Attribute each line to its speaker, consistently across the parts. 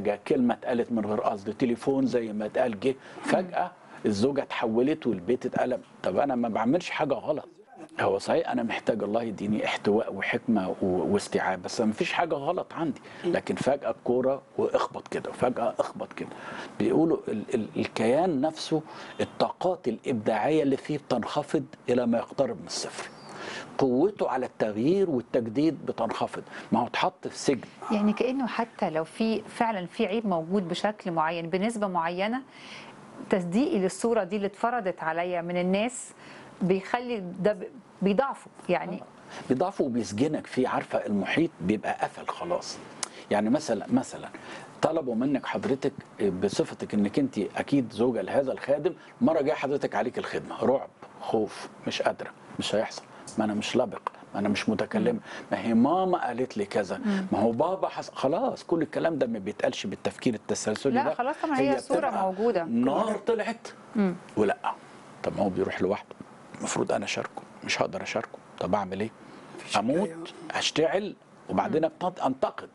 Speaker 1: حاجه كلمه اتقالت من غير قصد تليفون زي ما اتقال جه فجاه الزوجه اتحولت والبيت اتقلب طب انا ما بعملش حاجه غلط هو صحيح انا محتاج الله يديني احتواء وحكمه و- واستيعاب بس ما فيش حاجه غلط عندي لكن فجاه الكوره واخبط كده وفجاه اخبط كده بيقولوا ال ال الكيان نفسه الطاقات الابداعيه اللي فيه بتنخفض الى ما يقترب من الصفر قوته على التغيير والتجديد بتنخفض ما هو اتحط في سجن
Speaker 2: يعني كانه حتى لو في فعلا في عيب موجود بشكل معين بنسبه معينه تصديقي للصوره دي اللي اتفرضت عليا من الناس بيخلي ده ب- بيضعفه يعني
Speaker 1: بيضعفه وبيسجنك فيه عارفه المحيط بيبقى قفل خلاص يعني مثلا مثلا طلبوا منك حضرتك بصفتك انك انت اكيد زوجه لهذا الخادم مره جايه حضرتك عليك الخدمه رعب خوف مش قادره مش هيحصل ما انا مش لبق ما انا مش متكلمه ما هي ماما قالت لي كذا ما هو بابا حس... خلاص كل الكلام ده ما بيتقالش بالتفكير التسلسلي
Speaker 2: لا
Speaker 1: ده
Speaker 2: خلاص طبعا هي صورة
Speaker 1: بتبقى
Speaker 2: موجودة.
Speaker 1: نار طلعت ولا طب ما هو بيروح لوحده المفروض انا اشاركه مش هقدر اشاركه طب اعمل ايه اموت اشتعل وبعدين أبتد- انتقد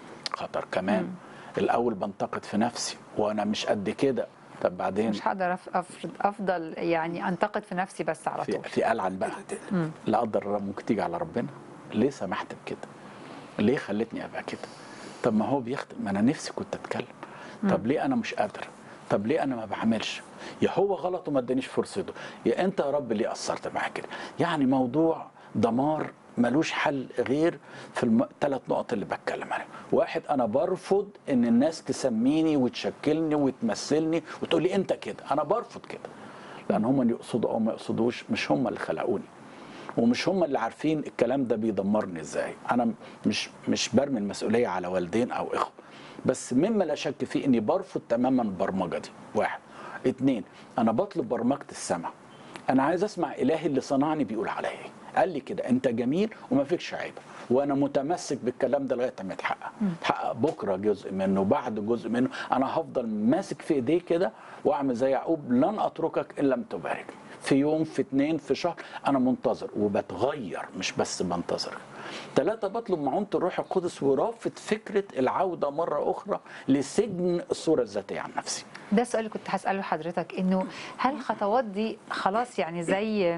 Speaker 1: خطر كمان الاول بنتقد في نفسي وانا مش قد كده طب بعدين
Speaker 2: مش هقدر أف- أفرض افضل يعني انتقد في نفسي بس على
Speaker 1: في
Speaker 2: طول
Speaker 1: في ألعن بقى لا قدر الله ممكن تيجي على ربنا ليه سمحت بكده ليه خلتني ابقى كده طب ما هو بيخدم ما انا نفسي كنت اتكلم طب ليه انا مش قادر طب ليه انا ما بعملش يا هو غلط وما ادانيش فرصته يا انت يا رب ليه قصرت معايا كده يعني موضوع دمار ملوش حل غير في الثلاث نقط اللي بتكلم عليهم واحد انا برفض ان الناس تسميني وتشكلني وتمثلني وتقول لي انت كده انا برفض كده لان هم اللي يقصدوا او ما يقصدوش مش هم اللي خلقوني ومش هم اللي عارفين الكلام ده بيدمرني ازاي انا مش مش برمي المسؤوليه على والدين او اخوه بس مما لا شك فيه اني برفض تماما البرمجه دي واحد اتنين انا بطلب برمجه السمع انا عايز اسمع الهي اللي صنعني بيقول عليا ايه قال لي كده انت جميل وما فيكش عيب وانا متمسك بالكلام ده لغايه ما يتحقق يتحقق بكره جزء منه بعد جزء منه انا هفضل ماسك في ايديه كده واعمل زي يعقوب لن اتركك ان لم تباركني في يوم في اتنين في شهر انا منتظر وبتغير مش بس بنتظر ثلاثة بطلب معونة الروح القدس ورافض فكرة العودة مرة أخرى لسجن الصورة الذاتية عن نفسي
Speaker 2: ده السؤال اللي كنت هسأله لحضرتك انه هل الخطوات دي خلاص يعني زي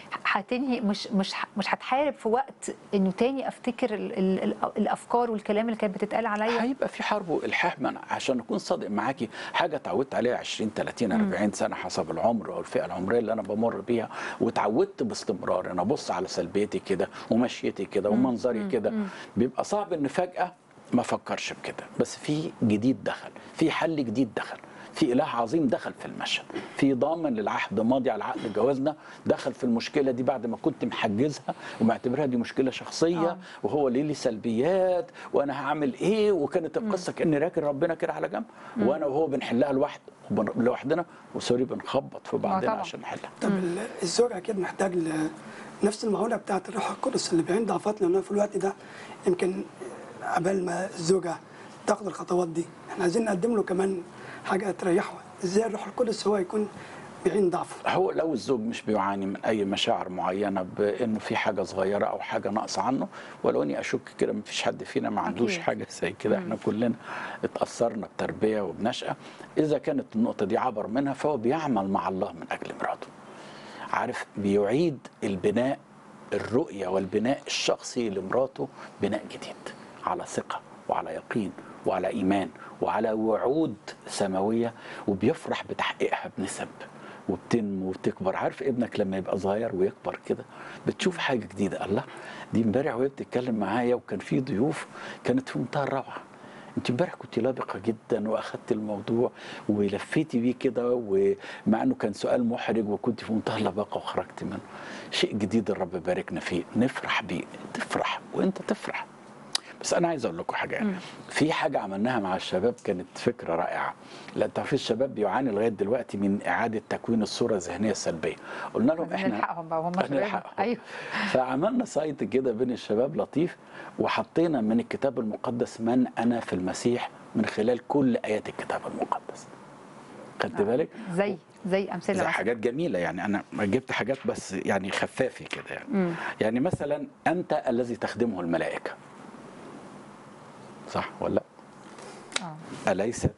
Speaker 2: هتنهي مش مش مش هتحارب في وقت انه تاني افتكر ال ال ال الافكار والكلام اللي كانت بتتقال عليا
Speaker 1: هيبقى في حرب والحاح ما أنا عشان اكون صادق معاكي حاجه اتعودت عليها 20 30 40 سنه حسب العمر او الفئه العمريه اللي انا بمر بيها واتعودت باستمرار انا ابص على سلبيتي كده ومشيتي كده ومنظري كده بيبقى صعب ان فجاه ما افكرش بكده بس في جديد دخل في حل جديد دخل في اله عظيم دخل في المشهد في ضامن للعهد ماضي على عقد جوازنا دخل في المشكله دي بعد ما كنت محجزها ومعتبرها دي مشكله شخصيه
Speaker 2: آه.
Speaker 1: وهو ليه لي سلبيات وانا هعمل ايه وكانت القصه كاني راكن ربنا كده على جنب وانا وهو بنحلها لوحد وبن- لوحدنا وسوري بنخبط في بعضنا
Speaker 2: طبعا.
Speaker 1: عشان نحلها
Speaker 3: طب ال- الزوج اكيد محتاج ل- نفس المعونه بتاعت الروح القدس اللي بيعين ضعفات لانه في الوقت ده يمكن قبل ما الزوجه تاخد الخطوات دي احنا عايزين نقدم له كمان حاجه تريحه ازاي الروح القدس هو يكون بيعين ضعفه
Speaker 1: هو لو الزوج مش بيعاني من اي مشاعر معينه بانه في حاجه صغيره او حاجه ناقصه عنه ولو اني اشك كده مفيش حد فينا ما عندوش
Speaker 2: أكيد.
Speaker 1: حاجه زي كده احنا كلنا اتاثرنا بتربيه وبنشاه اذا كانت النقطه دي عبر منها فهو بيعمل مع الله من اجل مراته عارف بيعيد البناء الرؤيه والبناء الشخصي لمراته بناء جديد على ثقه وعلى يقين وعلى ايمان وعلى وعود سماويه وبيفرح بتحقيقها بنسب وبتنمو وبتكبر عارف ابنك لما يبقى صغير ويكبر كده بتشوف حاجه جديده الله دي امبارح وهي بتتكلم معايا وكان في ضيوف كانت في منتهى الروعه انت امبارح كنت لابقه جدا واخدت الموضوع ولفيتي بيه كده ومع انه كان سؤال محرج وكنت في منتهى اللباقه وخرجت منه شيء جديد الرب باركنا فيه نفرح بيه تفرح وانت تفرح بس انا عايز اقول لكم حاجه يعني في حاجه عملناها مع الشباب كانت فكره رائعه لان تعرفين الشباب بيعاني لغايه دلوقتي من اعاده تكوين الصوره الذهنيه السلبيه قلنا لهم
Speaker 2: عايزين
Speaker 1: احنا
Speaker 2: نلحقهم بقى وهم شباب
Speaker 1: نلحقهم.
Speaker 2: ايوه
Speaker 1: فعملنا سايت كده بين الشباب لطيف وحطينا من الكتاب المقدس من انا في المسيح من خلال كل ايات الكتاب المقدس خدت بالك
Speaker 2: زي زي امثله
Speaker 1: زي
Speaker 2: مثلا
Speaker 1: حاجات جميله يعني انا جبت حاجات بس يعني خفافه كده يعني يعني مثلا انت الذي تخدمه الملائكه صح ولا لا
Speaker 2: آه.
Speaker 1: أليست